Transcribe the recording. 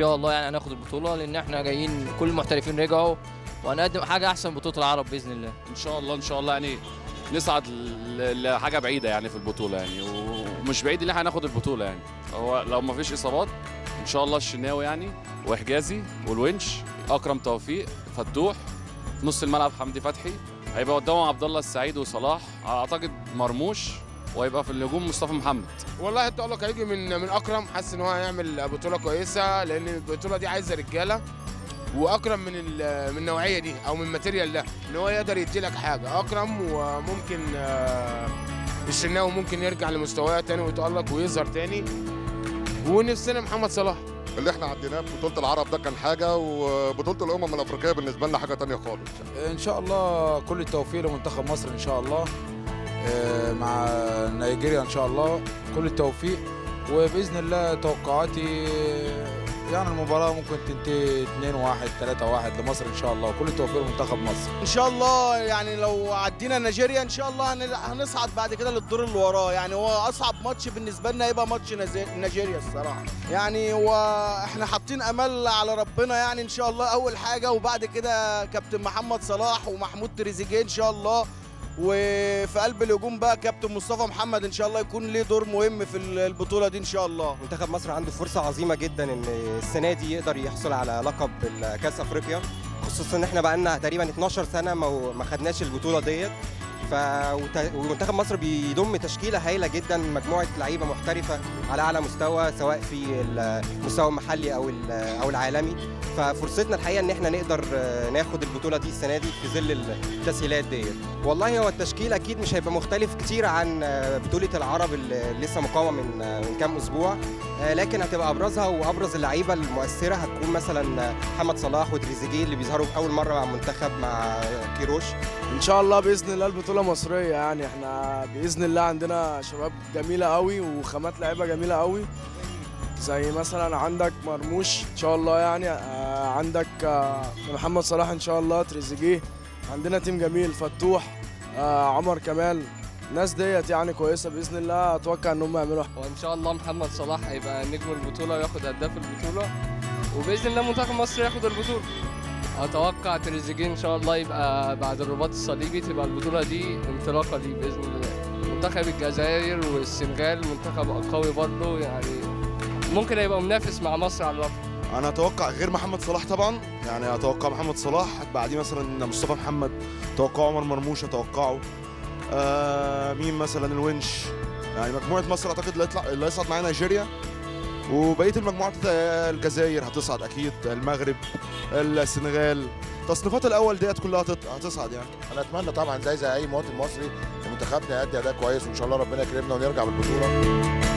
شاء الله يعني هناخد البطوله لان احنا جايين كل المحترفين رجعوا وهنقدم حاجه احسن من بطوله العرب باذن الله ان شاء الله ان شاء الله يعني نصعد ل- لحاجه بعيده يعني في البطوله يعني ومش بعيد ان احنا هناخد البطوله يعني هو لو ما فيش اصابات ان شاء الله الشناوي يعني وحجازي والونش اكرم توفيق فتوح في نص الملعب حمدي فتحي هيبقى قدامهم عبد الله السعيد وصلاح اعتقد مرموش وهيبقى في الهجوم مصطفى محمد والله التألق هيجي من من اكرم حاسس ان هو هيعمل بطوله كويسه لان البطوله دي عايزه رجاله واكرم من ال- من النوعيه دي او من الماتيريال ده ان هو يقدر يدي لك حاجه اكرم وممكن آه، الشناوي ممكن يرجع لمستواه تاني ويتألق ويظهر تاني ونفسنا محمد صلاح اللي احنا عديناه في بطوله العرب ده كان حاجه وبطوله الامم الافريقيه بالنسبه لنا حاجه تانية خالص ان شاء الله كل التوفيق لمنتخب مصر ان شاء الله آه، مع نيجيريا ان شاء الله كل التوفيق وباذن الله توقعاتي آه، يعني المباراه ممكن تنتهي 2 1 3 1 لمصر ان شاء الله وكل التوفيق لمنتخب مصر ان شاء الله يعني لو عدينا نيجيريا ان شاء الله هن- هنصعد بعد كده للدور اللي وراه يعني هو اصعب ماتش بالنسبه لنا هيبقى ماتش نيز- نيجيريا الصراحه يعني هو احنا حاطين امل على ربنا يعني ان شاء الله اول حاجه وبعد كده كابتن محمد صلاح ومحمود تريزيجيه ان شاء الله وفي قلب الهجوم بقى كابتن مصطفى محمد ان شاء الله يكون ليه دور مهم في البطوله دي ان شاء الله منتخب مصر عنده فرصة عظيمة جدا ان السنة دي يقدر يحصل على لقب كأس افريقيا خصوصا ان احنا بقالنا تقريبا 12 سنة ما ما خدناش البطولة ديت ف وت- ومنتخب مصر بيضم تشكيلة هايلة جدا مجموعة لعيبة محترفة على اعلى مستوى سواء في المستوى المحلي او ال- او العالمي ففرصتنا الحقيقة ان احنا نقدر آه، ناخد البطولة دي السنة دي في ظل التسهيلات ديت والله هو التشكيل اكيد مش هيبقى مختلف كتير عن آه، بطولة العرب اللي لسه مقامة من آه، من كام اسبوع آه، لكن هتبقى ابرزها وابرز اللعيبه المؤثره هتكون مثلا آه، محمد صلاح وتريزيجيه اللي بيظهروا في اول مره مع المنتخب مع آه، كيروش ان شاء الله باذن الله البطوله مصريه يعني احنا باذن الله عندنا شباب جميله قوي وخامات لعيبه جميله قوي زي مثلا عندك مرموش ان شاء الله يعني آه، عندك آه، محمد صلاح ان شاء الله تريزيجيه عندنا تيم جميل فتوح آه، عمر كمال الناس ديت يعني كويسه باذن الله اتوقع ان هم يعملوا وان شاء الله محمد صلاح هيبقى نجم البطوله وياخد هداف البطوله وباذن الله منتخب مصر ياخد البطوله اتوقع تريزيجيه ان شاء الله يبقى بعد الرباط الصليبي تبقى البطوله دي انطلاقه ليه باذن الله منتخب الجزائر والسنغال منتخب قوي برضه يعني ممكن هيبقى منافس مع مصر على اللقب انا اتوقع غير محمد صلاح طبعا يعني اتوقع محمد صلاح بعديه مثلا مصطفى محمد اتوقع عمر مرموش اتوقعه آه مين مثلا الونش يعني مجموعه مصر اعتقد اللي يطلع اللي هيصعد معانا نيجيريا وبقيه المجموعات آه، الجزائر هتصعد اكيد المغرب السنغال تصنيفات الاول ديت كلها هتط- هتصعد يعني انا اتمنى طبعا زي زي اي مواطن مصري ان منتخبنا يأدي اداء كويس وان شاء الله ربنا يكرمنا ونرجع بالبطوله